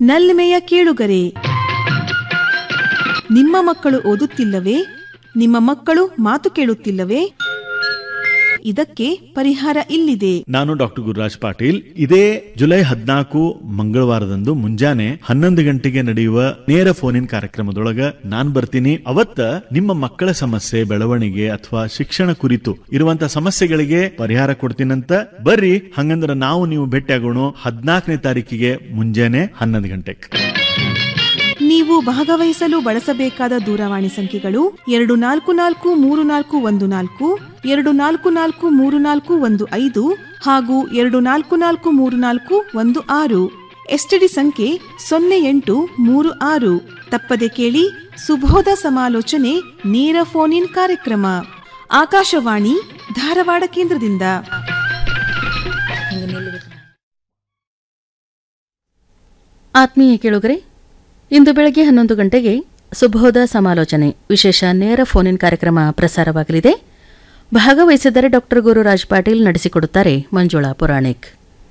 ನಲ್ಮೆಯ ಕೇಳುಗರೆ ನಿಮ್ಮ ಮಕ್ಕಳು ಓದುತ್ತಿಲ್ಲವೇ ನಿಮ್ಮ ಮಕ್ಕಳು ಮಾತು ಕೇಳುತ್ತಿಲ್ಲವೇ ಇದಕ್ಕೆ ಪರಿಹಾರ ಇಲ್ಲಿದೆ ನಾನು ಡಾಕ್ಟರ್ ಗುರುರಾಜ್ ಪಾಟೀಲ್ ಇದೇ ಜುಲೈ ಹದಿನಾಲ್ಕು ಮಂಗಳವಾರದಂದು ಮುಂಜಾನೆ ಹನ್ನೊಂದು ಗಂಟೆಗೆ ನಡೆಯುವ ನೇರ ಫೋನ್ ಇನ್ ಕಾರ್ಯಕ್ರಮದೊಳಗ ನಾನ್ ಬರ್ತೀನಿ ಅವತ್ತ ನಿಮ್ಮ ಮಕ್ಕಳ ಸಮಸ್ಯೆ ಬೆಳವಣಿಗೆ ಅಥವಾ ಶಿಕ್ಷಣ ಕುರಿತು ಇರುವಂತ ಸಮಸ್ಯೆಗಳಿಗೆ ಪರಿಹಾರ ಕೊಡ್ತೀನಂತ ಬರ್ರಿ ಹಂಗಂದ್ರ ನಾವು ನೀವು ಭೇಟಿಯಾಗೋಣ ಹದಿನಾಲ್ಕನೇ ತಾರೀಕಿಗೆ ಮುಂಜಾನೆ ಹನ್ನೊಂದು ಗಂಟೆಗೆ ನೀವು ಭಾಗವಹಿಸಲು ಬಳಸಬೇಕಾದ ದೂರವಾಣಿ ಸಂಖ್ಯೆಗಳು ಎರಡು ನಾಲ್ಕು ನಾಲ್ಕು ಮೂರು ನಾಲ್ಕು ಒಂದು ನಾಲ್ಕು ಎರಡು ನಾಲ್ಕು ನಾಲ್ಕು ಮೂರು ನಾಲ್ಕು ಒಂದು ಐದು ಹಾಗೂ ಎರಡು ನಾಲ್ಕು ನಾಲ್ಕು ಮೂರು ನಾಲ್ಕು ಒಂದು ಆರು ಎಸ್ಟಿಡಿ ಸಂಖ್ಯೆ ಸೊನ್ನೆ ಎಂಟು ಮೂರು ಆರು ತಪ್ಪದೆ ಕೇಳಿ ಸುಬೋಧ ಸಮಾಲೋಚನೆ ನೇರ ಫೋನ್ ಇನ್ ಕಾರ್ಯಕ್ರಮ ಆಕಾಶವಾಣಿ ಧಾರವಾಡ ಕೇಂದ್ರದಿಂದ ಆತ್ಮೀಯ ಕೇಳುಗರೆ ಇಂದು ಬೆಳಗ್ಗೆ ಹನ್ನೊಂದು ಗಂಟೆಗೆ ಸುಬೋಧ ಸಮಾಲೋಚನೆ ವಿಶೇಷ ನೇರ ಫೋನ್ ಇನ್ ಕಾರ್ಯಕ್ರಮ ಪ್ರಸಾರವಾಗಲಿದೆ ಭಾಗವಹಿಸಿದರೆ ಡಾಕ್ಟರ್ ಗುರುರಾಜ್ ಪಾಟೀಲ್ ನಡೆಸಿಕೊಡುತ್ತಾರೆ ಮಂಜುಳಾ ಪುರಾಣಿಕ್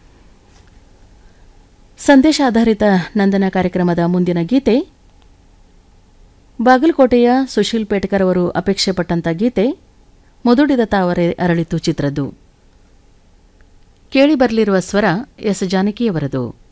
ಸಂದೇಶ ಆಧಾರಿತ ನಂದನ ಕಾರ್ಯಕ್ರಮದ ಮುಂದಿನ ಗೀತೆ ಬಾಗಲಕೋಟೆಯ ಸುಶೀಲ್ ಪೇಟ್ಕರ್ ಅವರು ಅಪೇಕ್ಷೆ ಪಟ್ಟಂತ ಗೀತೆ ಮುದುಡಿದ ತಾವರೆ ಅರಳಿತು ಚಿತ್ರದ್ದು ಕೇಳಿ ಬರಲಿರುವ ಸ್ವರ ಎಸ್ ಜಾನಕಿಯವರದು